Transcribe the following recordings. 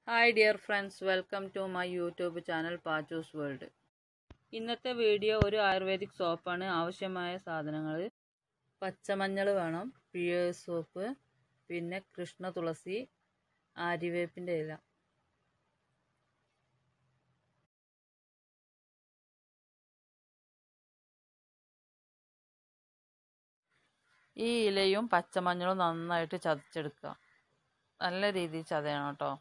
hi dear friends welcome to my YouTube channel Pachus world ഇന്നത്തെ video ഒരു ayurvedic സോപ്പാണ് ആവശ്യമായ സാധനങ്ങൾ പച്ചമഞ്ഞൾ വേണം പിയേഴ്സ് സോപ്പ് പിന്നെ കൃഷ്ണ തുളസി ആര്യവേപ്പിൻ്റെ ഇല ഈ ഇലയും പച്ചമഞ്ഞളും നന്നായിട്ട് ചതച്ചെടുക്കുക നല്ല രീതിയിൽ ചതയണം കേട്ടോ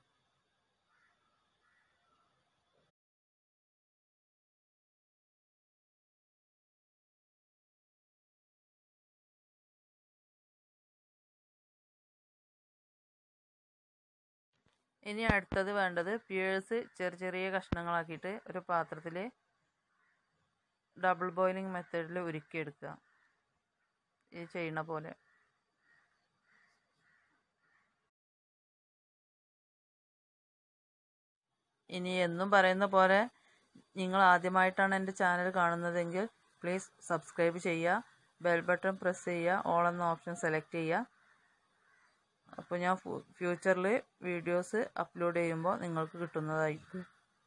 ഇനി അടുത്തത് വേണ്ടത് പിയേഴ്സ് ചെറിയ ചെറിയ കഷ്ണങ്ങളാക്കിയിട്ട് ഒരു പാത്രത്തിൽ ഡബിൾ ബോയിലിംഗ് മെത്തേഡിൽ ഉരുക്കിയെടുക്കുക ഈ ചെയ്യണ പോലെ ഇനി എന്നും പറയുന്ന പോലെ നിങ്ങൾ ആദ്യമായിട്ടാണ് എൻ്റെ ചാനൽ കാണുന്നതെങ്കിൽ പ്ലീസ് സബ്സ്ക്രൈബ് ചെയ്യുക ബെൽ ബട്ടൺ പ്രസ് ചെയ്യുക ഓൾ എന്ന ഓപ്ഷൻ സെലക്ട് ചെയ്യുക അപ്പോൾ ഞാൻ ഫ്യൂച്ചറിൽ വീഡിയോസ് അപ്ലോഡ് ചെയ്യുമ്പോൾ നിങ്ങൾക്ക് കിട്ടുന്നതായിരിക്കും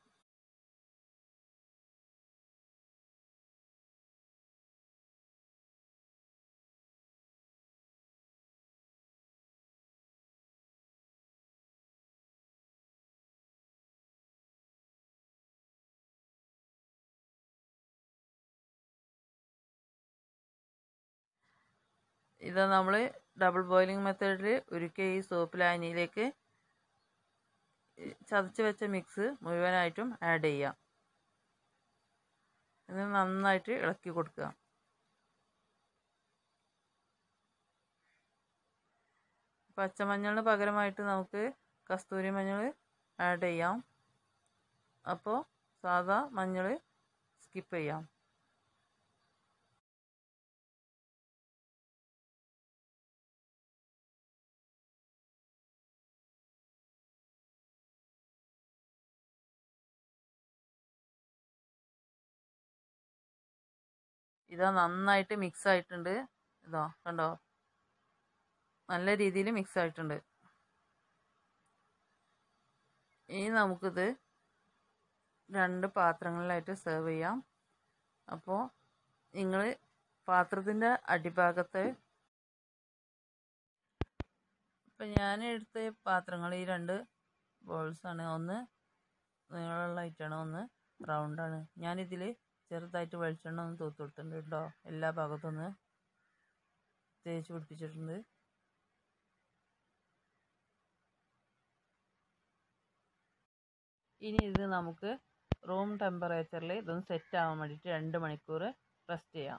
ഇത് നമ്മൾ ഡബിൾ ബോയിലിംഗ് മെത്തേഡിൽ ഉരുക്കിയ ഈ സോപ്പ് ലായനിയിലേക്ക് ചതച്ച് വെച്ച മിക്സ് മുഴുവനായിട്ടും ആഡ് ചെയ്യാം ഇത് നന്നായിട്ട് ഇളക്കി കൊടുക്കുക പച്ചമഞ്ഞളിന് പകരമായിട്ട് നമുക്ക് കസ്തൂരി മഞ്ഞൾ ആഡ് ചെയ്യാം അപ്പോൾ സാധാ മഞ്ഞൾ സ്കിപ്പ് ചെയ്യാം ഇതാ നന്നായിട്ട് മിക്സ് ആയിട്ടുണ്ട് ഇതോ കണ്ടോ നല്ല രീതിയിൽ മിക്സ് ആയിട്ടുണ്ട് ഇനി നമുക്കിത് രണ്ട് പാത്രങ്ങളിലായിട്ട് സെർവ് ചെയ്യാം അപ്പോൾ നിങ്ങൾ പാത്രത്തിൻ്റെ അടിഭാഗത്ത് ഇപ്പം ഞാൻ എടുത്ത പാത്രങ്ങൾ ഈ രണ്ട് ബോൾസാണ് ഒന്ന് നീളമുള്ള ഐറ്റാണ് ഒന്ന് റൗണ്ടാണ് ഞാനിതിൽ ചെറുതായിട്ട് വെളിച്ചെണ്ണ ഒന്ന് തൂത്ത് കൊടുത്തിട്ടുണ്ട് കേട്ടോ എല്ലാ ഭാഗത്തും ഒന്ന് തേച്ച് പിടിപ്പിച്ചിട്ടുണ്ട് ഇനി ഇത് നമുക്ക് റൂം ടെമ്പറേച്ചറിൽ ഇതൊന്ന് സെറ്റ് ആവാൻ വേണ്ടിയിട്ട് രണ്ട് മണിക്കൂർ റെസ്റ്റ് ചെയ്യാം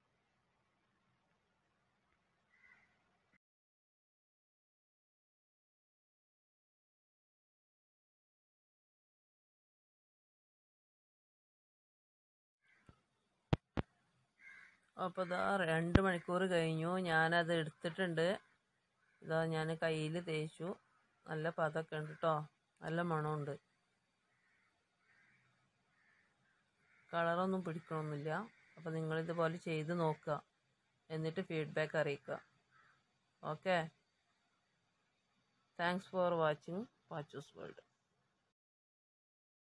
അപ്പോൾ ഇതാ രണ്ട് മണിക്കൂർ കഴിഞ്ഞു ഞാനത് എടുത്തിട്ടുണ്ട് ഇതാ ഞാൻ കയ്യിൽ തേച്ചു നല്ല പതൊക്കെ ഉണ്ട് കേട്ടോ നല്ല മണമുണ്ട് കളറൊന്നും പിടിക്കണമൊന്നുമില്ല അപ്പോൾ നിങ്ങളിതുപോലെ ചെയ്ത് നോക്കുക എന്നിട്ട് ഫീഡ്ബാക്ക് അറിയിക്കുക ഓക്കെ താങ്ക്സ് ഫോർ വാച്ചിങ് വാച്ചൂസ് വേൾഡ്